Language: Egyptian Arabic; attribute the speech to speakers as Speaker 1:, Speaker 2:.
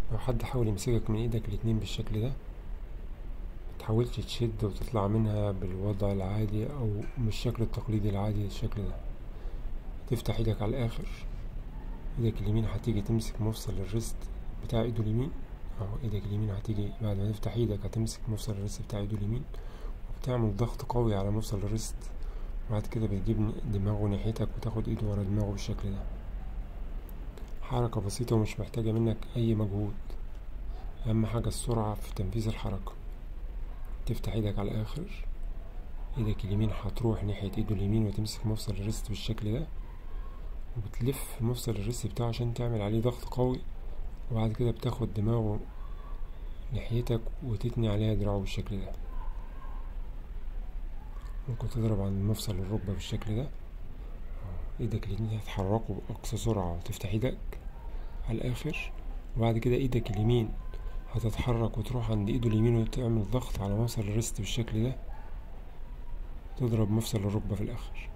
Speaker 1: لو حد حاول يمسكك من ايدك الاتنين بالشكل ده متحاولش تشد وتطلع منها بالوضع العادي او بالشكل التقليدي العادي الشكل ده تفتح ايدك على الاخر ايدك اليمين هتيجي تمسك مفصل الريست بتاع ايده اليمين اهو ايدك اليمين هتيجي بعد ما تفتح ايدك هتمسك مفصل الريست بتاع ايده اليمين وبتعمل ضغط قوي على مفصل الريست وبعد كده بتجيب دماغه ناحيتك وتاخد ايده ورا دماغه بالشكل ده حركة بسيطة ومش محتاجة منك أي مجهود أهم حاجة السرعة في تنفيذ الحركة تفتح ايدك على الآخر ايدك اليمين هتروح ناحية ايده اليمين وتمسك مفصل الريست بالشكل ده وبتلف مفصل الريست بتاعه عشان تعمل عليه ضغط قوي وبعد كده بتاخد دماغه ناحيتك وتتني عليها دراعه بالشكل ده ممكن تضرب عند مفصل الركبة بالشكل ده ايدك الاتنين هتحركوا بأقصى سرعة وتفتح ايدك على الآخر وبعد كده ايدك اليمين هتتحرك وتروح عند ايده اليمين وتعمل ضغط على مفصل الريست بالشكل ده تضرب مفصل الركبة في الآخر